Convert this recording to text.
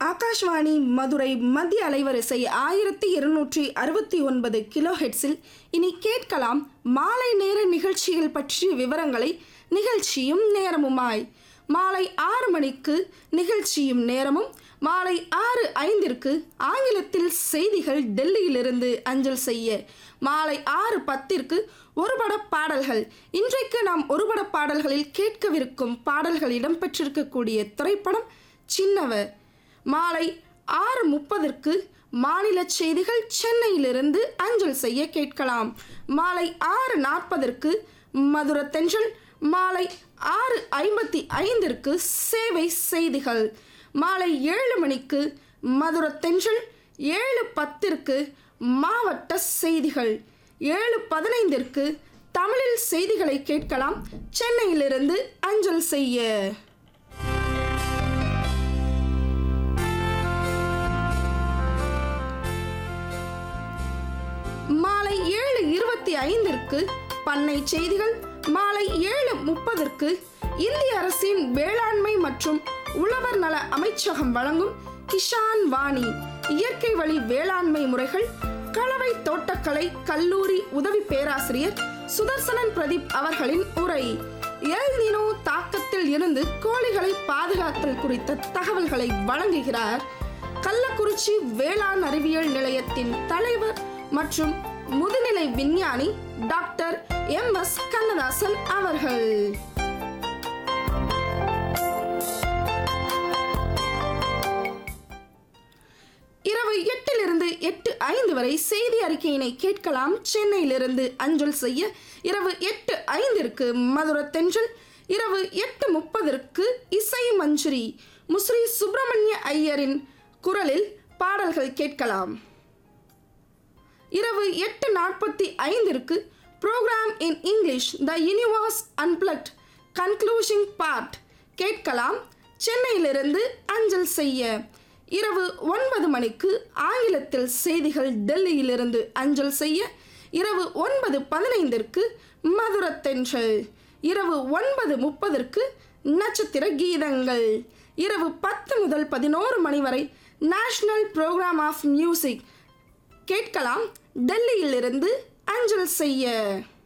ஆகாஷ்வாணி மதுரை மத்திய அலைவரிசை ஆயிரத்தி இருநூற்றி அறுபத்தி ஒன்பது கிலோ ஹெட்ஸில் இனி கேட்கலாம் மாலை நேர நிகழ்ச்சிகள் பற்றிய விவரங்களை நிகழ்ச்சியும் நேரமுமாய் மாலை ஆறு மணிக்கு நிகழ்ச்சியும் நேரமும் மாலை ஆறு ஐந்திற்கு ஆங்கிலத்தில் செய்திகள் டெல்லியிலிருந்து அஞ்சல் செய்ய மாலை ஆறு பத்திற்கு ஒருபட பாடல்கள் இன்றைக்கு நாம் ஒருபட பாடல்களில் கேட்கவிருக்கும் பாடல்கள் இடம்பெற்றிருக்கக்கூடிய திரைப்படம் சின்னவர் மாலை ஆறு முப்பதற்கு மாநில செய்திகள் சென்னையிலிருந்து அஞ்சல் செய்ய கேட்கலாம் மாலை ஆறு நாற்பதற்கு மதுர தென்றல் மாலை ஆறு ஐம்பத்தி ஐந்திற்கு சேவை செய்திகள் மாலை ஏழு மணிக்கு மதுர தென்றல் ஏழு பத்திற்கு மாவட்ட செய்திகள் ஏழு பதினைந்திற்கு தமிழில் செய்திகளை கேட்கலாம் சென்னையிலிருந்து அஞ்சல் செய்ய மாலை ஏழு இருபத்தி ஐந்திற்கு பண்ணை செய்திகள் மாலை ஏழு முப்பதற்கு இந்திய அரசின் வேளாண்மை மற்றும் உழவர் நல அமைச்சகம் வழங்கும் கிஷான் வாணி இயற்கை வழி வேளாண்மை முறைகள் கலவை தோட்டக்கலை கல்லூரி உதவி பேராசிரியர் சுதர்சனன் பிரதீப் அவர்களின் உரை எல் நினோ தாக்கத்தில் இருந்து கோழிகளை பாதுகாத்தல் குறித்த தகவல்களை வழங்குகிறார் கள்ளக்குறிச்சி வேளாண் அறிவியல் நிலையத்தின் தலைவர் மற்றும் முதுநிலை விஞ்ஞானி டாக்டர் எம் எஸ் கண்ணதாசன் அவர்கள் இரவு எட்டிலிருந்து எட்டு ஐந்து வரை செய்தி அறிக்கையினை கேட்கலாம் சென்னையிலிருந்து அஞ்சல் செய்ய இரவு எட்டு ஐந்திற்கு மதுர தென்றல் இரவு எட்டு முப்பதற்கு இசை மஞ்சுரி முஸ்ரி சுப்பிரமணிய ஐயரின் குரலில் பாடல்கள் கேட்கலாம் இரவு எட்டு நாற்பத்தி ஐந்திற்கு programme in English the universe unplugged concluding part கேட்கலாம் சென்னையிலிருந்து அஞ்சல் செய்ய இரவு ஒன்பது மணிக்கு ஆங்கிலத்தில் செய்திகள் டெல்லியிலிருந்து அஞ்சல் செய்ய இரவு ஒன்பது பதினைந்திற்கு மதுரத்தென்றல் இரவு ஒன்பது முப்பதற்கு நட்சத்திர கீதங்கள் இரவு பத்து முதல் பதினோரு மணி வரை நேஷனல் ப்ரோக்ராம் ஆஃப் மியூசிக் கேட்கலாம் டெல்லியிலிருந்து அஞ்சல் செய்ய